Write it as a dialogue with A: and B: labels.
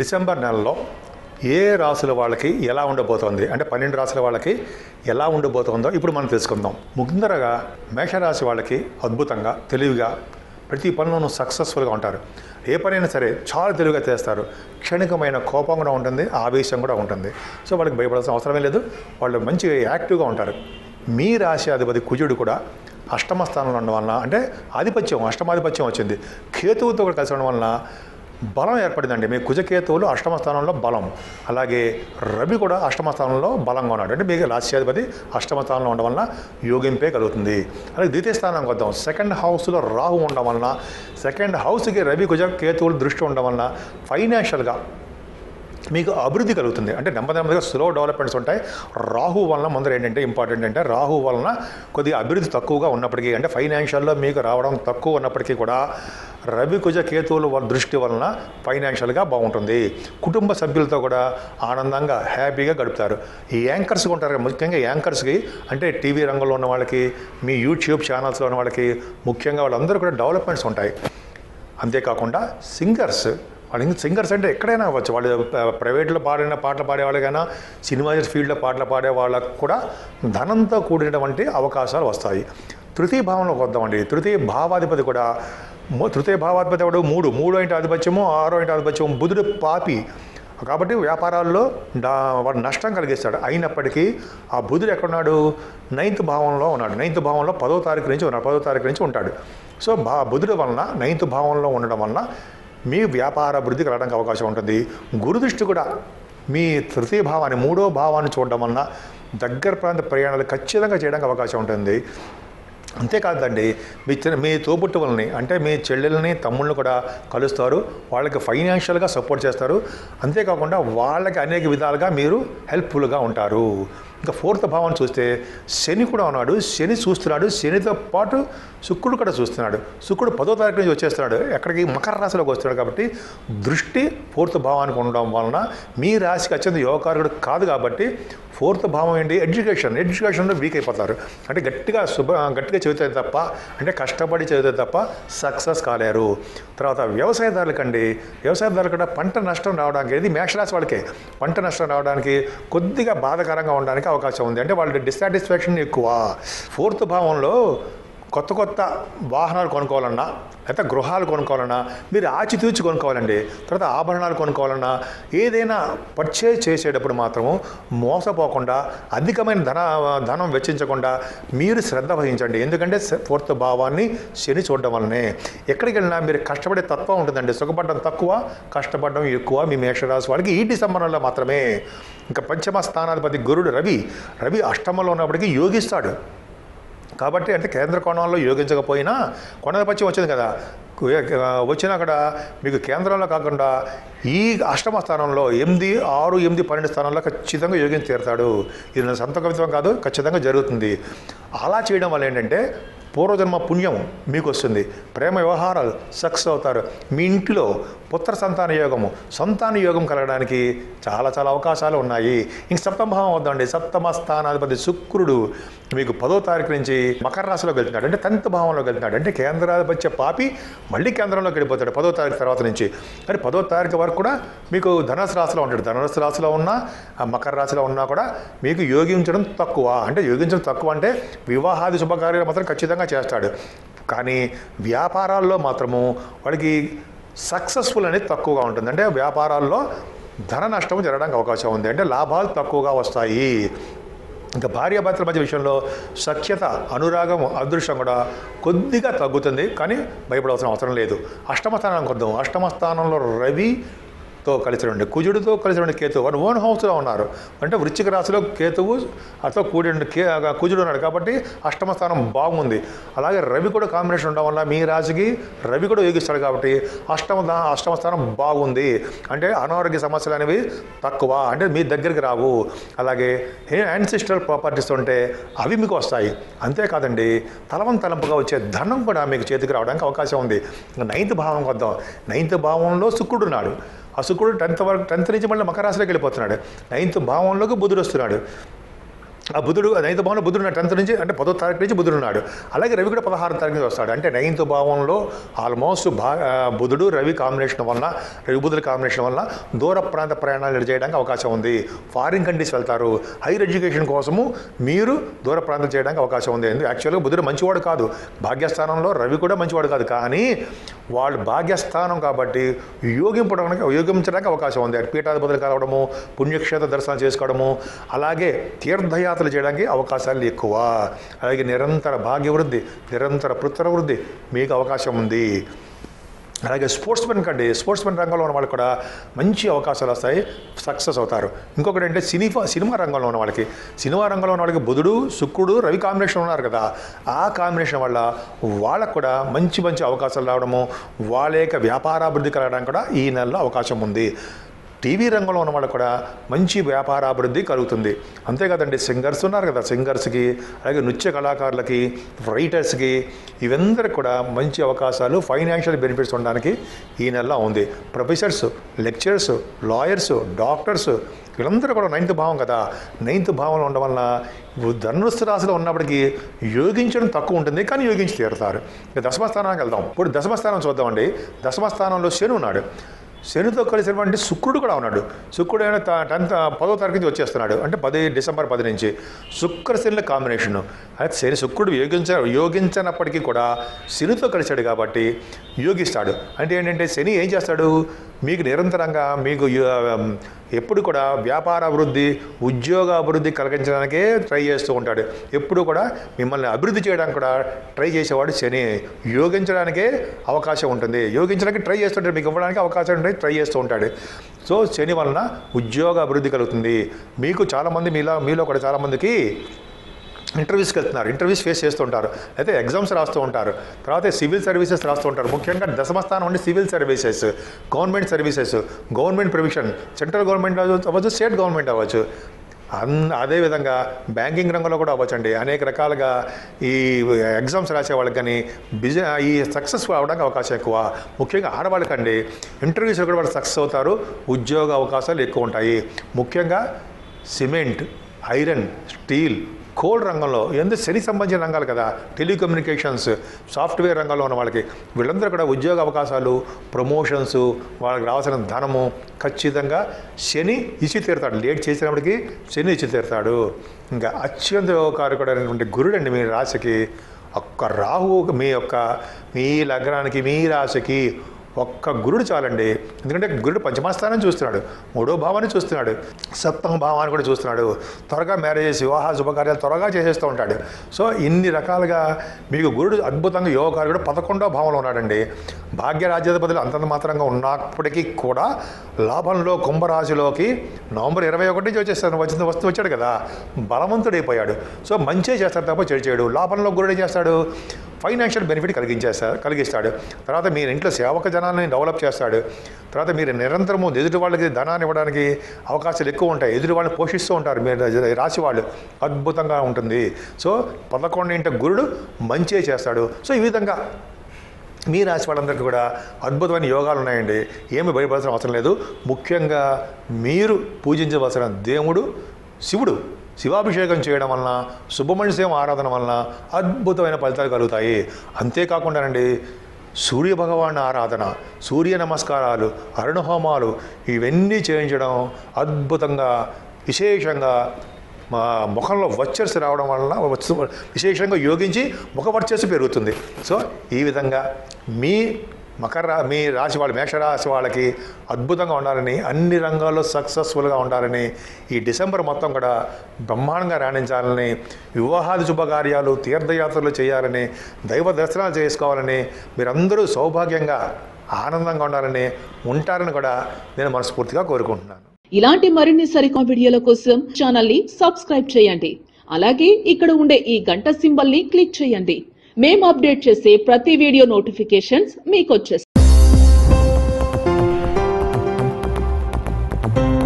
A: December నెలలో ఏ రాసుల వాళ్ళకి ఎలా ఉండబోతోంది అంటే పన్నెండు రాసుల వాళ్ళకి ఎలా ఉండబోతోందో ఇప్పుడు మనం తెలుసుకుందాం ముందరగా మేషరాశి వాళ్ళకి అద్భుతంగా తెలివిగా ప్రతి పనిలోనూ సక్సెస్ఫుల్గా ఉంటారు ఏ పనైనా సరే చాలా తెలివిగా చేస్తారు క్షణికమైన కోపం కూడా ఉంటుంది ఆవేశం కూడా ఉంటుంది సో వాళ్ళకి భయపడాల్సిన అవసరమే లేదు వాళ్ళు మంచిగా యాక్టివ్గా ఉంటారు మీ రాశి అధిపతి కుజుడు కూడా అష్టమ స్థానంలో ఉండడం వలన అంటే ఆధిపత్యం అష్టమాధిపత్యం వచ్చింది కేతువుతో కూడా కలిసి ఉండడం వలన బలం ఏర్పడిందండి మీ కుజకేతువులు అష్టమ స్థానంలో బలం అలాగే రవి కూడా అష్టమ స్థానంలో బలంగా ఉన్నాడు అంటే మీకు రాశ్యాధిపతి అష్టమ స్థానంలో ఉండడం వలన యోగింపే కలుగుతుంది అలాగే ద్వితీయ స్థానానికి వద్దాం సెకండ్ హౌస్లో రాహు ఉండడం వలన సెకండ్ హౌస్కి రవి కుజ కేతువులు దృష్టి ఉండడం వలన ఫైనాన్షియల్గా మీకు అభివృద్ధి కలుగుతుంది అంటే నెమ్మది నెమ్మదిగా స్లో డెవలప్మెంట్స్ ఉంటాయి రాహు వలన ముందర ఏంటంటే ఇంపార్టెంట్ అంటే రాహు వలన కొద్దిగా అభివృద్ధి తక్కువగా ఉన్నప్పటికీ అంటే ఫైనాన్షియల్లో మీకు రావడం తక్కువ ఉన్నప్పటికీ కూడా రవి కుజ కేతువుల వాళ్ళ దృష్టి వలన ఫైనాన్షియల్గా బాగుంటుంది కుటుంబ సభ్యులతో కూడా ఆనందంగా హ్యాపీగా గడుపుతారు ఈ యాంకర్స్ ఉంటారు కదా, ముఖ్యంగా యాంకర్స్కి అంటే టీవీ రంగంలో ఉన్న వాళ్ళకి మీ యూట్యూబ్ ఛానల్స్లో ఉన్న వాళ్ళకి ముఖ్యంగా వాళ్ళందరూ కూడా డెవలప్మెంట్స్ ఉంటాయి అంతేకాకుండా సింగర్స్ వాళ్ళు ఇంకా సింగర్స్ అంటే ఎక్కడైనా అవ్వచ్చు వాళ్ళు ప- ప్రైవేట్లో పాడిన పాటలు పాడేవాళ్ళకైనా సినిమా ఫీల్డ్లో పాటలు పాడే వాళ్ళకు కూడా ధనంతో కూడినటువంటి అవకాశాలు వస్తాయి తృతీయ భావంలోకి వద్దామండి తృతీయ భావాధిపతి కూడా మూ- తృతీయ భావాధిపతి ఎవడు మూడు మూడో ఇంటి ఆధిపత్యము ఆరో ఇంటి ఆధిపత్యము బుధుడు పాపి కాబట్టి వ్యాపారాల్లో డా వాడు నష్టం కలిగిస్తాడు అయినప్పటికీ ఆ బుధుడు ఎక్కడున్నాడు నైన్త్ భావంలో ఉన్నాడు నైన్త్ భావంలో పదో తారీఖు నుంచి ఉన్నాడు పదో తారీఖు నుంచి ఉంటాడు సో బా బుధుడు వలన నైన్త్ భావంలో ఉండడం వలన మీ వ్యాపార అభివృద్ధి కలగడానికి అవకాశం ఉంటుంది గురుదృష్టి కూడా మీ తృతీయ భావాన్ని మూడో భావాన్ని చూడడం వలన దగ్గర ప్రాంత ప్రయాణాలు ఖచ్చితంగా చేయడానికి అవకాశం ఉంటుంది అంతేకాదండి మీ చిన్న మీ తోబుట్టువులని అంటే మీ చెల్లెల్ని తమ్ముళ్ళని కూడా కలుస్తారు వాళ్ళకి ఫైనాన్షియల్గా సపోర్ట్ చేస్తారు అంతేకాకుండా వాళ్ళకి అనేక విధాలుగా మీరు హెల్ప్ఫుల్గా ఉంటారు ఇంకా ఫోర్త్ భావం చూస్తే శని కూడా ఉన్నాడు శని చూస్తున్నాడు శనితో పాటు శుక్రుడు కూడా చూస్తున్నాడు శుక్రుడు పదో తారీఖు నుంచి వచ్చేస్తున్నాడు ఎక్కడికి మకర రాశిలోకి వస్తున్నాడు కాబట్టి దృష్టి ఫోర్త్ భావానికి ఉండడం వలన మీ రాశికి అత్యంత యోగకారకుడు కాదు కాబట్టి ఫోర్త్ భావం ఏంటి ఎడ్యుకేషన్ ఎడ్యుకేషన్లో వీక్ అయిపోతారు అంటే గట్టిగా శుభ గట్టిగా చదివితే తప్ప అంటే కష్టపడి చదివితే తప్ప సక్సెస్ కాలేరు తర్వాత వ్యవసాయదారులకండి వ్యవసాయదారులు కూడా పంట నష్టం రావడానికి ఇది మేషరాశి వాళ్ళకే పంట నష్టం రావడానికి కొద్దిగా బాధాకరంగా ఉండడానికి అవకాశం ఉంది అంటే వాళ్ళ డిస్సాటిస్ఫాక్షన్ ఎక్కువ ఫోర్త్ భావంలో కొత్త కొత్త వాహనాలు కొనుక్కోవాలన్నా లేకపోతే గృహాలు కొనుక్కోవాలన్నా మీరు ఆచితూచి కొనుక్కోవాలండి తర్వాత ఆభరణాలు కొనుక్కోవాలన్నా ఏదైనా పర్చేజ్ చేసేటప్పుడు మాత్రము మోసపోకుండా అధికమైన ధన ధనం వెచ్చించకుండా మీరు శ్రద్ధ వహించండి ఎందుకంటే ఫోర్త్ భావాన్ని శని చూడడం వల్లనే ఎక్కడికి వెళ్ళినా మీరు కష్టపడే తత్వం ఉంటుందండి సుఖపడడం తక్కువ కష్టపడడం ఎక్కువ మీ మేషరాశి వాళ్ళకి ఈ డిసెంబర్ నెలలో మాత్రమే ఇంకా పంచమ స్థానాధిపతి గురుడు రవి రవి అష్టమంలో ఉన్నప్పటికీ యోగిస్తాడు కాబట్టి అంటే కేంద్ర కోణంలో యోగించకపోయినా కొండపత్యం వచ్చింది కదా కు- వచ్చినా కూడా మీకు కేంద్రంలో కాకుండా ఈ అష్టమ స్థానంలో ఎనిమిది ఆరు ఎనిమిది పన్నెండు స్థానంలో ఖచ్చితంగా యోగించి తీరుతాడు ఇది నా సొంత కవిత్వం కాదు ఖచ్చితంగా జరుగుతుంది అలా చేయడం వల్ల ఏంటంటే పూర్వజన్మ పుణ్యం మీకు వస్తుంది ప్రేమ వ్యవహారాలు సక్సెస్ అవుతారు మీ ఇంటిలో పుత్ర సంతాన యోగము సంతాన యోగం కలగడానికి చాలా చాలా అవకాశాలు ఉన్నాయి ఇంక సప్తమ భావం వద్దండి సప్తమ స్థానాధిపతి శుక్రుడు మీకు పదో తారీఖు నుంచి మకర రాశిలోకి వెళ్తున్నాడు అంటే టెన్త్ భావంలోకి వెళ్తున్నాడు అంటే కేంద్రాధిపత్య పాపి మళ్ళీ కేంద్రంలోకి వెళ్ళిపోతాడు పదో తారీఖు తర్వాత నుంచి కానీ పదో తారీఖు వరకు కూడా మీకు ధనుసు రాశిలో ఉంటాడు ధనుసు రాశిలో ఉన్నా ఆ మకర రాశిలో ఉన్నా కూడా మీకు యోగించడం తక్కువ అంటే యోగించడం తక్కువ అంటే వివాహాది శుభకార్యాలు మాత్రం ఖచ్చితంగా చేస్తాడు కానీ వ్యాపారాల్లో మాత్రము వాడికి సక్సెస్ఫుల్ అనేది తక్కువగా ఉంటుంది అంటే వ్యాపారాల్లో ధన నష్టం జరగడానికి అవకాశం ఉంది అంటే లాభాలు తక్కువగా వస్తాయి ఇంకా భార్యాభర్తల మధ్య విషయంలో సఖ్యత అనురాగం అదృష్టం కూడా కొద్దిగా తగ్గుతుంది కానీ భయపడవలసిన అవసరం లేదు అష్టమ స్థానానికి వద్దాం అష్టమ స్థానంలో రవి తో కలిసి ఉండి కుజుడితో కలిసి ఉండి కేతువు వాడు ఓన్ హౌస్లో ఉన్నారు అంటే వృశ్చిక రాశిలో కేతువు అతో కూడి ఉండి కే కుజుడు ఉన్నాడు కాబట్టి అష్టమ స్థానం బాగుంది అలాగే రవి కూడా కాంబినేషన్ ఉండడం వల్ల మీ రాశికి రవి కూడా యోగిస్తాడు కాబట్టి అష్టమ దా- అష్టమ స్థానం బాగుంది అంటే అనారోగ్య సమస్యలు అనేవి తక్కువ అంటే మీ దగ్గరికి రావు అలాగే యాన్సిస్ట్రల్ ప్రాపర్టీస్ ఉంటే అవి మీకు వస్తాయి అంతేకాదండి తలవం తలంపుగా వచ్చే ధనం కూడా మీకు చేతికి రావడానికి అవకాశం ఉంది ఇంకా నైన్త్ భావం వద్దాం నైన్త్ భావంలో శుక్రుడు ఉన్నాడు ఆ శుక్రుడు టెన్త్ వరకు టెన్త్ నుంచి మళ్ళీ మకర రాశిలోకి వెళ్ళిపోతున్నాడు నైన్త్ భావంలోకి బుధుడు వస్తున్నాడు ఆ బుధుడు నైన్త్ భావంలో బుధుడు టెన్త్ నుంచి అంటే పదో తారీఖు నుంచి బుధుడు ఉన్నాడు అలాగే రవి కూడా పదహారు తారీఖు నుంచి వస్తాడు అంటే నైన్త్ భావంలో ఆల్మోస్ట్ బా ఆ, బుధుడు రవి కాంబినేషన్ వలన రవి బుధుల కాంబినేషన్ వలన దూర ప్రాంత ప్రయాణాలు చేయడానికి అవకాశం ఉంది ఫారిన్ కంట్రీస్ వెళ్తారు హైయర్ ఎడ్యుకేషన్ కోసము మీరు దూర ప్రాంతం చేయడానికి అవకాశం ఉంది ఎందుకు యాక్చువల్గా బుధుడు మంచివాడు కాదు భాగ్యస్థానంలో రవి కూడా మంచివాడు కాదు కానీ వాళ్ళు భాగ్యస్థానం కాబట్టి యోగింపడానికి యోగించడానికి అవకాశం ఉంది అటు పీఠాధిపతులు కలవడము పుణ్యక్షేత్ర దర్శనం చేసుకోవడము అలాగే తీర్థయాత్రలు చేయడానికి అవకాశాలు ఎక్కువ అలాగే నిరంతర భాగ్యవృద్ధి నిరంతర పుత్రవృద్ధి మీకు అవకాశం ఉంది అలాగే స్పోర్ట్స్ మెన్ కండి స్పోర్ట్స్ మెన్ రంగంలో ఉన్న వాళ్ళకి కూడా మంచి అవకాశాలు వస్తాయి సక్సెస్ అవుతారు ఇంకొకటి అంటే సినిమా సినిమా రంగంలో ఉన్న వాళ్ళకి సినిమా రంగంలో ఉన్న వాళ్ళకి బుధుడు శుక్రుడు రవి కాంబినేషన్ ఉన్నారు కదా ఆ కాంబినేషన్ వల్ల వాళ్ళకు కూడా మంచి మంచి అవకాశాలు రావడము వాళ్ళ యొక్క వ్యాపారాభివృద్ధి కలగడానికి కూడా ఈ నెలలో అవకాశం ఉంది టీవీ రంగంలో ఉన్న వాళ్ళకు కూడా మంచి వ్యాపారాభివృద్ధి కలుగుతుంది అంతే కదండి సింగర్స్ ఉన్నారు కదా సింగర్స్కి అలాగే నృత్య కళాకారులకి రైటర్స్కి ఇవందరికి కూడా మంచి అవకాశాలు ఫైనాన్షియల్ బెనిఫిట్స్ ఉండడానికి ఈ నెలలో ఉంది ప్రొఫెసర్స్ లెక్చరర్స్ లాయర్స్ డాక్టర్స్ వీళ్ళందరూ కూడా నైన్త్ భావం కదా నైన్త్ భావంలో ఉండడం వలన ధనుస్సు రాశిలో ఉన్నప్పటికీ యోగించడం తక్కువ ఉంటుంది కానీ యోగించి తీరుతారు ఇక దశమస్థానానికి వెళ్దాం ఇప్పుడు దశమస్థానం చూద్దామండి దశమస్థానంలో శని ఉన్నాడు శనితో కలిసినటువంటి శుక్రుడు కూడా ఉన్నాడు శుక్రుడు అయినా టెన్త్ పదో తారీఖు నుంచి వచ్చేస్తున్నాడు అంటే పది డిసెంబర్ పది నుంచి శుక్ర శనిల కాంబినేషన్ అయితే శని శుక్రుడు యోగించ యోగించనప్పటికీ కూడా శనితో కలిశాడు కాబట్టి యోగిస్తాడు అంటే ఏంటంటే శని ఏం చేస్తాడు మీకు నిరంతరంగా మీకు యో- ఎప్పుడు కూడా వ్యాపార అభివృద్ధి ఉద్యోగ అభివృద్ధి కలిగించడానికే ట్రై చేస్తూ ఉంటాడు ఎప్పుడు కూడా మిమ్మల్ని అభివృద్ధి చేయడానికి కూడా ట్రై చేసేవాడు శని యోగించడానికే అవకాశం ఉంటుంది యోగించడానికి ట్రై చేస్తుంటాడు మీకు ఇవ్వడానికి అవకాశం ఉంటుంది ట్రై చేస్తూ ఉంటాడు సో శని వలన ఉద్యోగ అభివృద్ధి కలుగుతుంది మీకు చాలామంది మీలో మీలో కూడా చాలామందికి ఇంటర్వ్యూస్కి వెళ్తున్నారు ఇంటర్వ్యూస్ ఫేస్ చేస్తుంటారు అయితే ఎగ్జామ్స్ రాస్తూ ఉంటారు తర్వాత సివిల్ సర్వీసెస్ రాస్తూ ఉంటారు ముఖ్యంగా దశమస్థానం అంటే civil services government services government provision central government అవ్వచ్చు స్టేట్ గవర్నమెంట్ అవ్వచ్చు అన్ అదేవిధంగా బ్యాంకింగ్ రంగంలో కూడా అవ్వచ్చండి అనేక రకాలుగా ఈ ఎగ్జామ్స్ రాసే వాళ్ళకి కానీ బిజీ ఈ సక్సెస్ఫుల్ అవ్వడానికి అవకాశం ఎక్కువ ముఖ్యంగా ఆడవాళ్ళకండి ఇంటర్వ్యూస్లో కూడా వాళ్ళు సక్సెస్ అవుతారు ఉద్యోగ అవకాశాలు ఎక్కువ ఉంటాయి ముఖ్యంగా సిమెంట్ ఐరన్ స్టీల్ కోల్ రంగంలో ఎందుకు శని సంబంధించిన రంగాలు కదా టెలికమ్యూనికేషన్స్ సాఫ్ట్వేర్ రంగంలో ఉన్న వాళ్ళకి వీళ్ళందరూ కూడా ఉద్యోగ అవకాశాలు ప్రమోషన్స్ వాళ్ళకి రావాల్సిన ధనము ఖచ్చితంగా శని ఇచ్చి తీరుతాడు లేట్ చేసినప్పటికీ శని ఇచ్చి తీరుతాడు ఇంకా అత్యంత యోగకారకుడైనటువంటి గురుడండి మీ రాశికి ఒక్క రాహు మీ యొక్క మీ లగ్నానికి మీ రాశికి ఒక్క గురుడు చాలండి ఎందుకంటే గురుడు పంచమస్థానం చూస్తున్నాడు మూడో భావాన్ని చూస్తున్నాడు సప్తమ భావాన్ని కూడా చూస్తున్నాడు త్వరగా మ్యారేజెస్ వివాహ శుభకార్యాలు త్వరగా చేసేస్తూ ఉంటాడు సో ఇన్ని రకాలుగా మీకు గురుడు అద్భుతంగా యోగకారుడు పదకొండో భావంలో ఉన్నాడండి భాగ్యరాజ్యాధిపతులు అంతంత మాత్రంగా ఉన్నప్పటికీ కూడా లాభంలో కుంభరాశిలోకి నవంబర్ ఇరవై ఒకటి నుంచి వచ్చేస్తాడు వచ్చిన వస్తూ వచ్చాడు కదా బలవంతుడైపోయాడు సో మంచే చేస్తాడు తప్ప చెడు చేయడు లాభంలో గురుడు ఏం చేస్తాడు ఫైనాన్షియల్ బెనిఫిట్ కలిగించేస్తాడు కలిగిస్తాడు తర్వాత మీరు ఇంట్లో సేవక జనాన్ని డెవలప్ చేస్తాడు తర్వాత మీరు నిరంతరము ఎదుటి వాళ్ళకి ధనాన్ని ఇవ్వడానికి అవకాశాలు ఎక్కువ ఉంటాయి ఎదుటి వాళ్ళని పోషిస్తూ ఉంటారు మీరు రాసి వాళ్ళు అద్భుతంగా ఉంటుంది సో పదకొండు ఇంట గురుడు మంచే చేస్తాడు సో ఈ విధంగా మీ రాశి వాళ్ళందరికీ కూడా అద్భుతమైన యోగాలు ఉన్నాయండి ఏమి భయపడాల్సిన అవసరం లేదు ముఖ్యంగా మీరు పూజించవలసిన దేవుడు శివుడు శివాభిషేకం చేయడం వలన సుబ్రహ్మణ్య సేవ ఆరాధన వలన అద్భుతమైన ఫలితాలు కలుగుతాయి అంతేకాకుండానండి సూర్య భగవాన్ ఆరాధన సూర్య నమస్కారాలు అరుణహోమాలు ఇవన్నీ చేయించడం అద్భుతంగా విశేషంగా మా ముఖంలో వచ్చర్స్ రావడం వలన వచ్చ- విశేషంగా యోగించి ముఖ వర్చస్సు పెరుగుతుంది సో ఈ విధంగా మీ మకర రా- మీ రాశి వాళ్ళు మేషరాశి వాళ్ళకి అద్భుతంగా ఉండాలని అన్ని రంగాల్లో సక్సెస్ఫుల్గా ఉండాలని ఈ డిసెంబర్ మొత్తం కూడా బ్రహ్మాండంగా రాణించాలని వివాహాది శుభకార్యాలు తీర్థయాత్రలు చేయాలని దైవ దర్శనాలు చేసుకోవాలని మీరందరూ సౌభాగ్యంగా ఆనందంగా ఉండాలని ఉంటారని కూడా నేను మనస్ఫూర్తిగా కోరుకుంటున్నాను
B: ఇలాంటి మరిన్ని సరికొత్త వీడియోల కోసం ఛానల్ ని సబ్స్క్రైబ్ చేయండి అలాగే ఇక్కడ ఉండే ఈ గంట సింబల్ ని క్లిక్ చేయండి మేము అప్డేట్ చేసే ప్రతి వీడియో నోటిఫికేషన్స్ మీకు వచ్చేస్తాయి